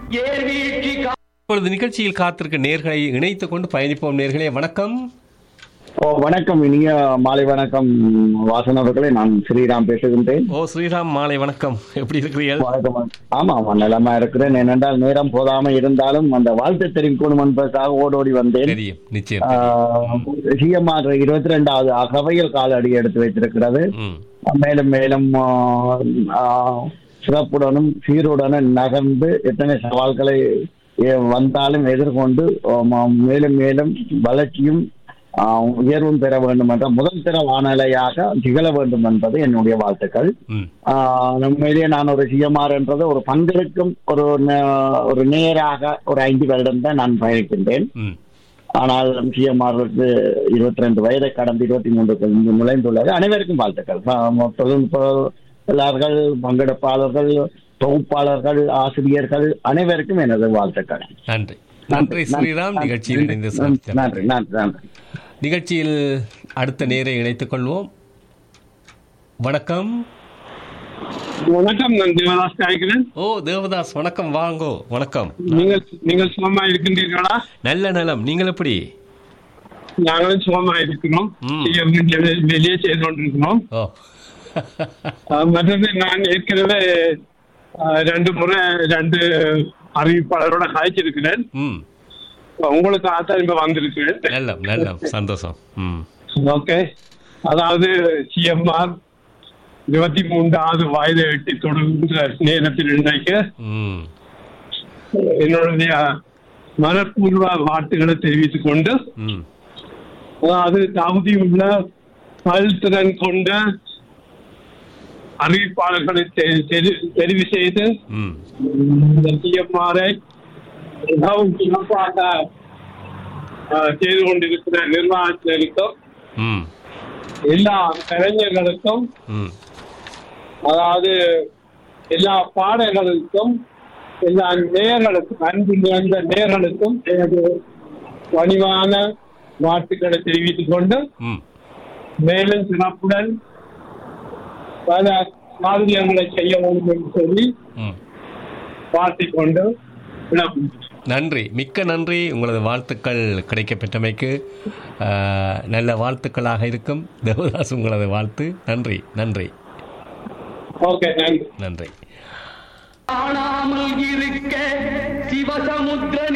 ஏர்வீழ்ச்சி இப்பொழுது நிகழ்ச்சியில் காத்திருக்க நேர்களை இணைத்துக் கொண்டு பயணிப்போம் நேர்களே வணக்கம் ஓ வணக்கம் இனிய மாலை வணக்கம் வாசன் அவர்களே நான் ஸ்ரீராம் பேசுகின்றேன் ஓ ஸ்ரீராம் மாலை வணக்கம் எப்படி இருக்கிறீர்கள் வணக்கம் ஆமா ஆமா நலமா இருக்கிறேன் ஏனென்றால் நேரம் போதாம இருந்தாலும் அந்த வாழ்த்து தெரிவிக்கணும் என்பதற்காக ஓடோடி வந்தேன் தெரியும் நிச்சயம் சிஎம்ஆர் இருபத்தி ரெண்டாவது அகவையில் காலடி எடுத்து வைத்திருக்கிறது ம் மேலும் மேலும் ஆ, ஆ, சிறப்புடனும் சீருடனும் நகர்ந்து எத்தனை சவால்களை ஏ, வந்தாலும் எதிர்கொண்டு ஆமா, மேலும் மேலும் வளர்ச்சியும் ஆ, உயர்வும் பெற வேண்டும் என்ற முதல் தர வானிலையாக திகழ வேண்டும் என்பது என்னுடைய வாழ்த்துக்கள் ம் ஆ, உண்மையிலேயே நான் ஒரு சிஎம்ஆர் என்றது ஒரு பங்கெடுக்கும் ஒரு நே- ஒரு நேராக ஒரு ஐந்து வருடம் தான் நான் பயணிக்கின்றேன் ம் ஆனால் சிஎம்ஆருக்கு இருபத்தி ரெண்டு வயதை கடந்து இருபத்தி மூன்றுக்கு நுழைந்துள்ளது அனைவருக்கும் வாழ்த்துக்கள் ப- தொழில்நுட்பாளர்கள் பங்கெடுப்பாளர்கள் தொகுப்பாளர்கள் ஆசிரியர்கள் அனைவருக்கும் எனது வாழ்த்துக்கள் நன்றி நன்றி ஸ்ரீராம் நிகழ்ச்சியில் இணைந்து நன்றி சிறப்பித்தார். நன்றி நன்றி நன்றி நிகழ்ச்சியில் அடுத்த நேரை இணைத்துக் கொள்வோம் வணக்கம் வணக்கம் நான் தேவதாஸ் காய்க்கிறேன் ஓ தேவதாஸ் வணக்கம் வாங்கோ வணக்கம் நீங்கள் நீங்கள் சுகமா இருக்கின்றீர்களா நல்ல நலம் நீங்கள் எப்படி நாங்களும் சுகமா இருக்கிறோம் ம். செய்ய வேண்டியதை வெளியே செய்து கொண்டிருக்கிறோம் ஓ அஹ், மற்றது நான் ஏற்கனவே அஹ், ரெண்டு முறை ரெண்டு அறிவிப்பாளரோட காய்ச்சிருக்கிறேன் ம் உங்களுக்கு ஆத்தான் இப்ப வந்திருக்கிறேன் நல்லம் நல்லம் சந்தோஷம் ம் ஓகே அதாவது சிஎம்ஆர் இருபத்தி மூன்றாவது வயதை எட்டி தொடங்குகின்ற நேரத்தில் இன்றைக்கு ம் என்னுடைய மனப்பூர்வ வாழ்த்துக்களை தெரிவித்துக் கொண்டு ம் அதாவது தகுதியுள்ள பல்திறன் கொண்ட அறிவிப்பாளர்களை தெ- தெரி- தெரிவு செய்து ம் இந்த சிஎம்ஆரை மிகவும் சிறப்பாக அஹ், செய்து கொண்டிருக்கிற நிர்வாகத்தினருக்கும் ம் எல்லா கலைஞர்களுக்கும் ம் அதாவது எல்லா பாடல்களுக்கும் எல்லா நேர்களுக்கும் அன்பு நிறைந்த நேர்களுக்கும் எனது பணிவான வாழ்த்துக்களை தெரிவித்துக் கொண்டு ம் மேலும் சிறப்புடன் பல காரியங்களை செய்ய வேண்டும் என்று சொல்லி ம் வாழ்த்திக் கொண்டு விளக்கும் நன்றி மிக்க நன்றி உங்களது வாழ்த்துக்கள் கிடைக்கப்பெற்றமைக்கு ஆஹ், நல்ல வாழ்த்துக்களாக இருக்கும் தேவதாஸ் உங்களது வாழ்த்து நன்றி நன்றி ஓகே நன்றி நன்றி காணாமல் இருக்க சிவசமுத்திர